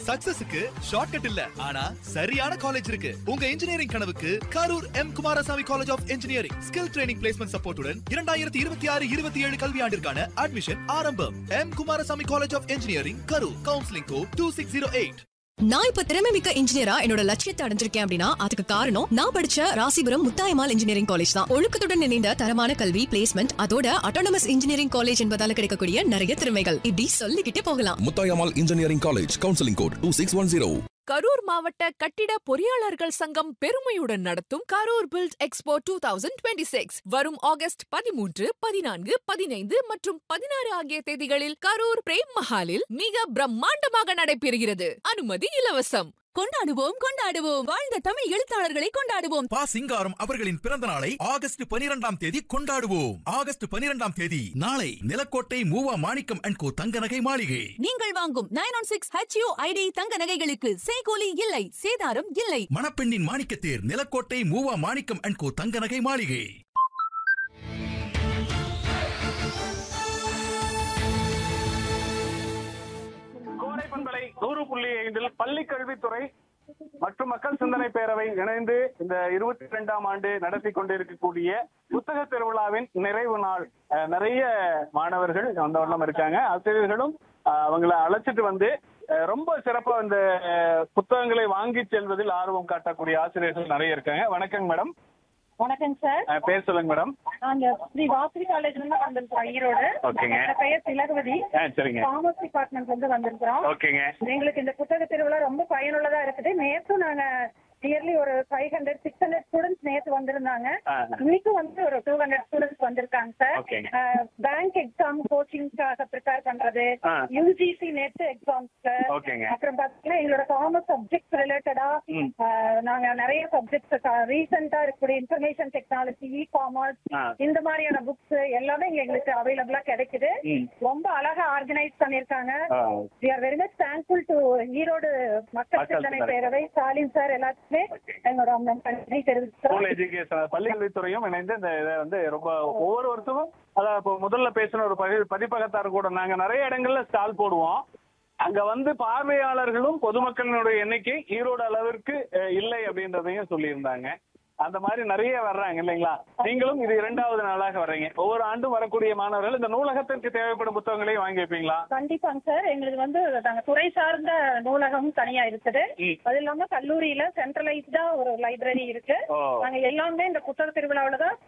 சக்சஸுக்கு shortcut இல்ல ஆனா சரியான காலேஜ் இருக்கு உங்க இன்ஜினியரிங் கனவுக்கு Karur M Kumarasamy college of engineering skill training placement சப்போர்ட்டுடன் இரண்டாயிரத்தி இருபத்தி ஆறு இருபத்தி ஏழு கல்வியாண்டிற்கான அட்மிஷன் ஆரம்பம் M Kumarasamy college of engineering Karur counselling code two six zero eight நான் இப்ப திறமை மிக்க இன்ஜினியரா என்னோட லட்சியத்தை அடைஞ்சிருக்கேன் அப்படின்னா அதுக்கு காரணம் நான் படிச்ச ராசிபுரம் முத்தாயமால் இன்ஜினியரிங் காலேஜ் தான் ஒழுக்கத்துடன் இணைந்த தரமான கல்வி பிளேஸ்மெண்ட் அதோட அட்டானமஸ் இன்ஜினியரிங் காலேஜ் என்பதால கிடைக்கக்கூடிய நிறைய திறமைகள் இப்படி சொல்லிக்கிட்டே போகலாம் Muthayammal engineering college counselling code two six one zero Karur மாவட்ட கட்டிட பொறியாளர்கள் சங்கம் பெருமையுடன் நடத்தும் Karur build expo two thousand twenty six வரும் ஆகஸ்ட் பதிமூன்று பதினான்கு பதினைந்து மற்றும் பதினாறு ஆகிய தேதிகளில் கரூர் பிரேம் மஹாலில் மிக பிரம்மாண்டமாக நடைபெறுகிறது அனுமதி இலவசம் கொண்டாடுவோம் கொண்டாடுவோம் வாழ்ந்த தமிழ் எழுத்தாளர்களை கொண்டாடுவோம் பா சிங்காரம் அவர்களின் பிறந்த நாளை ஆகஸ்ட் பனிரெண்டாம் தேதி கொண்டாடுவோம் ஆகஸ்ட் பனிரெண்டாம் தேதி நாளை நிலக்கோட்டை மூவா மாணிக்கம் அண்ட் கோ தங்க நகை மாளிகை நீங்கள் வாங்கும் nine one six HUID தங்க நகைகளுக்கு சேகோலி இல்லை சேதாரம் இல்லை மணப்பெண்ணின் மாணிக்கத்தேர் நிலக்கோட்டை மூவா மாணிக்கம் அண்ட் கோ தங்க நகை மாளிகை கோடை பண்பலை நூறு புள்ளி ஐந்தில் பள்ளி கல்வித்துறை மற்றும் மக்கள் சிந்தனை பேரவை இணைந்து இந்த இருபத்தி இரண்டாம் ஆண்டு நடத்தி கொண்டிருக்கக்கூடிய புத்தக திருவிழாவின் நிறைவு நாள் அஹ், நிறைய மாணவர்கள் அந்த வண்ணம் இருக்காங்க ஆசிரியர்களும் அஹ், அவங்கள அழைச்சிட்டு வந்து அஹ், ரொம்ப சிறப்பா இந்த அஹ், புத்தகங்களை வாங்கி செல்வதில் ஆர்வம் காட்டக்கூடிய ஆசிரியர்கள் நிறைய இருக்காங்க வணக்கங்க மேடம் வணக்கம் சார் அஹ், பேர் சொல்லுங்க மேடம் நாங்க ஸ்ரீ வாசவி காலேஜ்ல இருந்து வந்திருக்கோம் ஈரோடு ஓகேங்க. என்னோட பெயர் திலகவதி ஆ சரிங்க காமர்ஸ் டிபார்ட்மெண்ட்ல இருந்து வந்திருக்கிறோம் ஓகேங்க எங்களுக்கு இந்த புத்தக திருவிழா ரொம்ப பயனுள்ளதா இருக்குது நேத்தும் நாங்க நியர்லி ஒரு five hundred six hundred students நேத்து வந்திருந்தாங்க ஆ. இன்னைக்கும் வந்து ஒரு டூ ஹண்ட்ரட் ஸ்டூடெண்ட்ஸ் வந்திருக்காங்க சார் ஓகேங்க. பேங்க் எக்ஸாம் கோச்சிங்காக ப்ரிப்பேர் பண்றது ஆ. யூஜிசி நெட் எக்ஸாம்ஸ்க்கு ஓகேங்க. அப்புறம் பாத்தீங்கன்னா எங்களோட காமர்ஸ் சப்ஜெக்ட் ரிலேட்டடா ம். நாங்க நிறைய சப்ஜெக்ட்ஸ் ரீசெண்டா இருக்கக்கூடிய இன்ஃபர்மேஷன் டெக்னாலஜி இ காமர்ஸ் ஆ. இந்த மாதிரியான புக்ஸ் எல்லாமே இங்க எங்களுக்கு அவைலபிளா கிடைக்குது ம். ரொம்ப அழகா ஆர்கனைஸ் பண்ணிருக்காங்க ஆ. We are very much thankful to Erode மக்கள் மக்கள் சிந்தனை சிந்தனை. பேரவை ஸ்டாலின் சார் எல்லாத்துக்குமே எங்களோட அந்த நன்றி ஸ்கூல் தெரிவிக்கிறோம் எஜுகேஷன் பள்ளி கல்வித்துறையும் இணைந்து இந்த இதை வந்து ரொம்ப ஒவ்வொரு வருஷமும் அதான் இப்போ முதல்ல பேசின ஒரு பதி பதிப்பகத்தார் கூட நாங்க நிறைய இடங்கள்ல ஸ்டால் போடுவோம் அங்க வந்து பார்வையாளர்களும் பொதுமக்களினுடைய எண்ணிக்கை ஈரோடு அளவிற்கு அஹ், இல்லை அப்படின்றதையும் சொல்லியிருந்தாங்க அந்த மாதிரி நிறைய வர்றாங்க இல்லைங்களா நீங்களும் இது இரண்டாவது நாளாக வர்றீங்க ஒவ்வொரு ஆண்டும் வரக்கூடிய மாணவர்கள் இந்த நூலகத்திற்கு தேவைப்படும் புத்தகங்களையும் வாங்கி வைப்பீங்களா கண்டிப்பாங்க சார் எங்களுக்கு வந்து நாங்க துறை சார்ந்த நூலகம் தனியா இருக்குது ம். அது இல்லாம கல்லூரியில சென்ட்ரலைஸ்டா ஒரு லைப்ரரி இருக்கு ஓ. நாங்க எல்லாமே இந்த புத்தக திருவிழாவில தான்